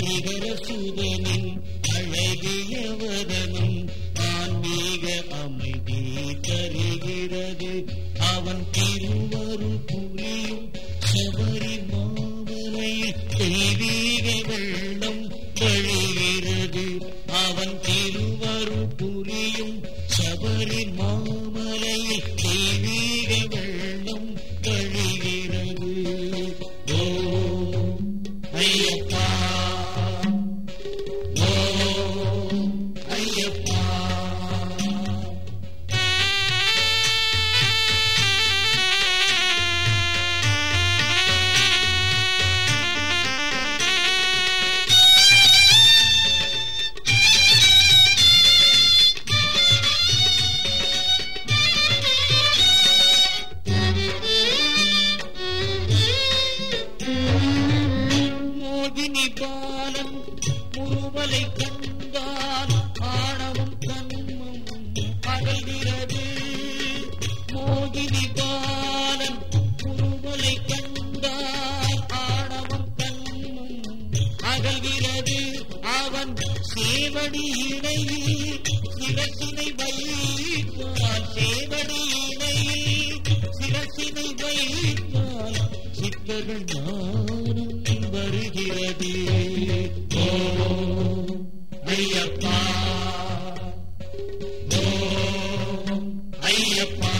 ஹரிகர சுதனின் அழகிய வதனம் ஆன்மீக அமைதி தருகிறது அவன் திருவருள் புரியும் சபரி மாமலையில் தெய்வீக வெள்ளம் வழிகிறது அவன் திருவருள் புரியும் சபரி மாமலையில் தெய்வீக வெள்ளம் வழிகிறது ஓம் ஐயப்பா ஓம் ஐயப்பா மோகினி பாலன் முருவலை கண்டால் ஆணவம் கண்மம் அகல்கிறது மோகினி பாலன் முருவலை கண்டால் ஆணவம் கண்மம் அகல்கிறது அவன் சேவடி இணையில் சிரசினை வைத்தால் சேவடி இணையில் சிரசினை வைத்தால் சித்தர்கள் ஞானம் வருகிறது ஓம் ஐயப்பா ஓம் ஐயப்பா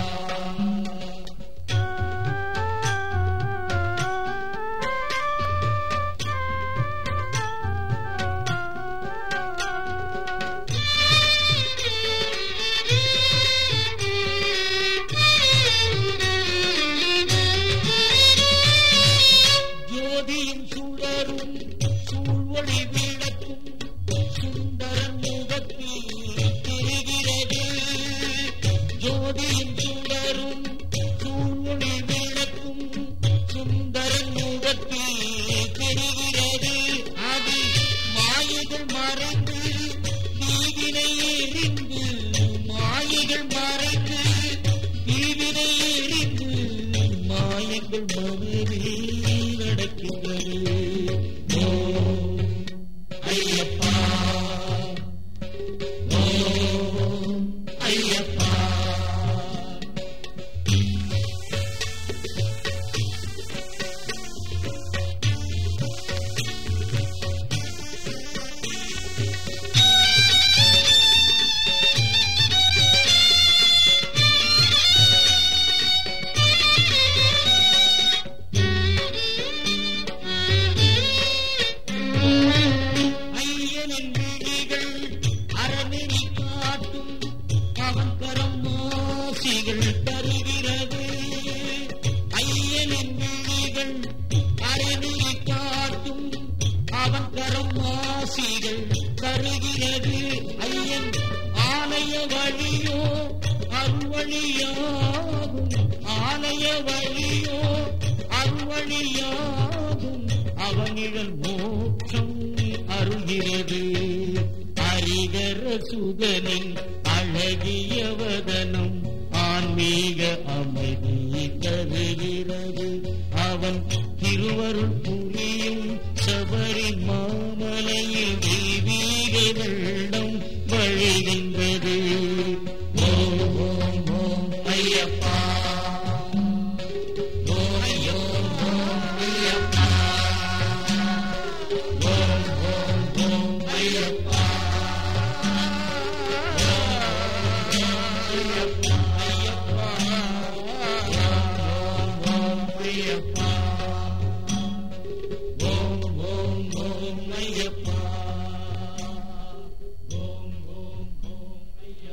ஜோதியும் சுடரும் சூழ்வொளி விளக்கும் சுந்தரன் முகத்தில் தெரிகிறது ஜோதியும் சுடரும் சூழ்வொளி விளக்கும் சுந்தரன் முகத்தில் தெரிகிறது அது மாயைகள் மறைந்து நீதினை எறிந்து மாயைகள் மறைந்து நீதினை எறிந்து மாயங்கள் மனதில் நடக்கின்றது ஓம் ஐயப்பா ஓம் ஐயப்பா ஐயனின் விழிகள் அறநெறி காட்டும் அவன் கரம் மாசிகள் தருகிறது ஐயனின் விழிகள் அறநெறி காட்டும் அவன் கரம் மாசிகள் தருகிறது ஐயன் ஆலய வழியோ அருள்வழியாகும் ஆலய வழியோ அருள்வழியாகும் அவனிழல் மோட்சம் அருள்கிறது ஹரிகர சுதனின் அழகிய வதனம் ஆன்மீக அமைதி தருகிறது அவன் திருவருள் புரியும் சபரி மாமலையில் தெய்வீக வெள்ளம் வழிகின்றது ஓம் ஓம் ஓம் ஐயப்பா ஓம் ஓம் ஓம் ஐயப்பா ஓம் ஓம் ஓம் ஐயப்பா ஐயப்பா ஐயப்பா ஓம் ஓம் ஐயப்பா